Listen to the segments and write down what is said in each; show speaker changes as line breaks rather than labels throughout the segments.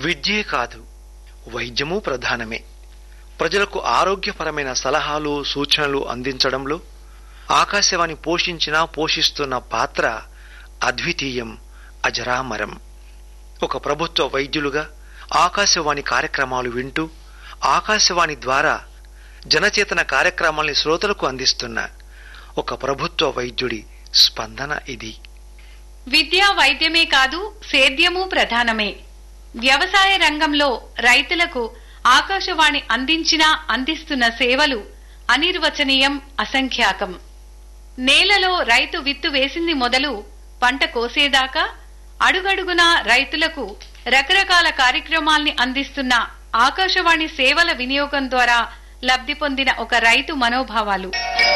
విద్యే కాదు వైద్యము ప్రధానమే ప్రజలకు ఆరోగ్యపరమైన సలహాలు సూచనలు అందించడంలో ఆకాశవాణి పోషించిన పోషిస్తున్న పాత్ర అద్వితీయం అజరామరం ఒక ప్రభుత్వ వైద్యులుగా ఆకాశవాణి కార్యక్రమాలు వింటూ ఆకాశవాణి ద్వారా జనచేతన కార్యక్రమాల్ని శ్రోతలకు అందిస్తున్న ఒక ప్రభుత్వ వైద్యుడి స్పందన ఇది
విద్య వైద్యమే కాదు సేద్యము ప్రధానమే వ్యవసాయ రంగంలో రైతులకు ఆకాశవాణి అందించిన అందిస్తున్న సేవలు అనిర్వచనీయం అసంఖ్యాకం నేలలో రైతు విత్తు వేసింది మొదలు పంట కోసేదాకా అడుగడుగునా రైతులకు రకరకాల కార్యక్రమాల్ని అందిస్తున్న ఆకాశవాణి సేవల వినియోగం ద్వారా లబ్ధి పొందిన ఒక రైతు మనోభావాలు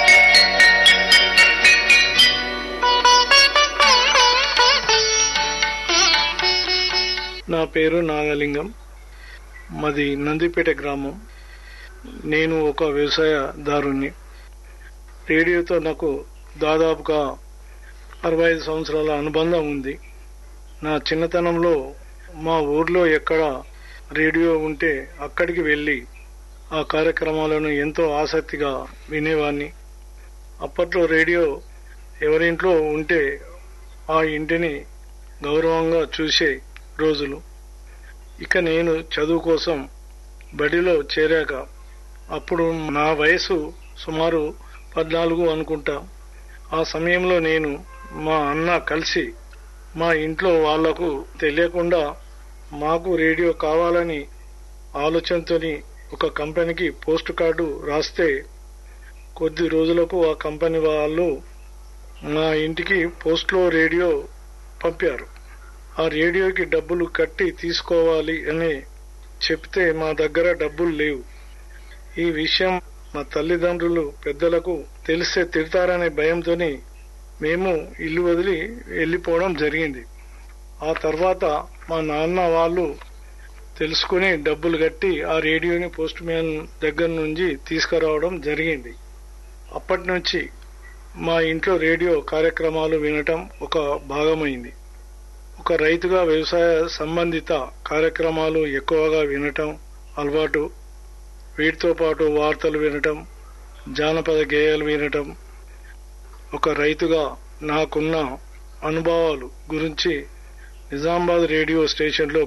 నా పేరు నాగలింగం మాది నందిపేట గ్రామం నేను ఒక వ్యవసాయదారుణ్ణి రేడియోతో నాకు దాదాపుగా అరవై ఐదు సంవత్సరాల అనుబంధం ఉంది నా చిన్నతనంలో మా ఊర్లో ఎక్కడ రేడియో ఉంటే అక్కడికి వెళ్ళి ఆ కార్యక్రమాలను ఎంతో ఆసక్తిగా వినేవాడిని అప్పట్లో రేడియో ఎవరింట్లో ఉంటే ఆ ఇంటిని గౌరవంగా చూసే రోజులు ఇక నేను చదువు కోసం బడిలో చేరాక అప్పుడు నా వయసు సుమారు పద్నాలుగు అనుకుంటా ఆ సమయంలో నేను మా అన్న కలిసి మా ఇంట్లో వాళ్లకు తెలియకుండా మాకు రేడియో కావాలని ఆలోచనతోని ఒక కంపెనీకి పోస్ట్ కార్డు రాస్తే కొద్ది రోజులకు ఆ కంపెనీ వాళ్ళు మా ఇంటికి పోస్ట్లో రేడియో పంపారు ఆ రేడియోకి డబ్బులు కట్టి తీసుకోవాలి అని చెప్తే మా దగ్గర డబ్బులు లేవు ఈ విషయం మా తల్లిదండ్రులు పెద్దలకు తెలిస్తే తిడతారనే భయంతోని మేము ఇల్లు వదిలి వెళ్ళిపోవడం జరిగింది ఆ తర్వాత మా నాన్న వాళ్ళు తెలుసుకుని డబ్బులు కట్టి ఆ రేడియోని పోస్ట్ మ్యాన్ దగ్గర నుంచి తీసుకురావడం జరిగింది అప్పటి నుంచి మా ఇంట్లో రేడియో కార్యక్రమాలు వినటం ఒక భాగమైంది ఒక రైతుగా వ్యవసాయ సంబంధిత కార్యక్రమాలు ఎక్కువగా వినటం అలవాటు వీటితో పాటు వార్తలు వినటం జానపద గేయాలు వినటం ఒక రైతుగా నాకున్న అనుభవాలు గురించి నిజామాబాద్ రేడియో స్టేషన్లో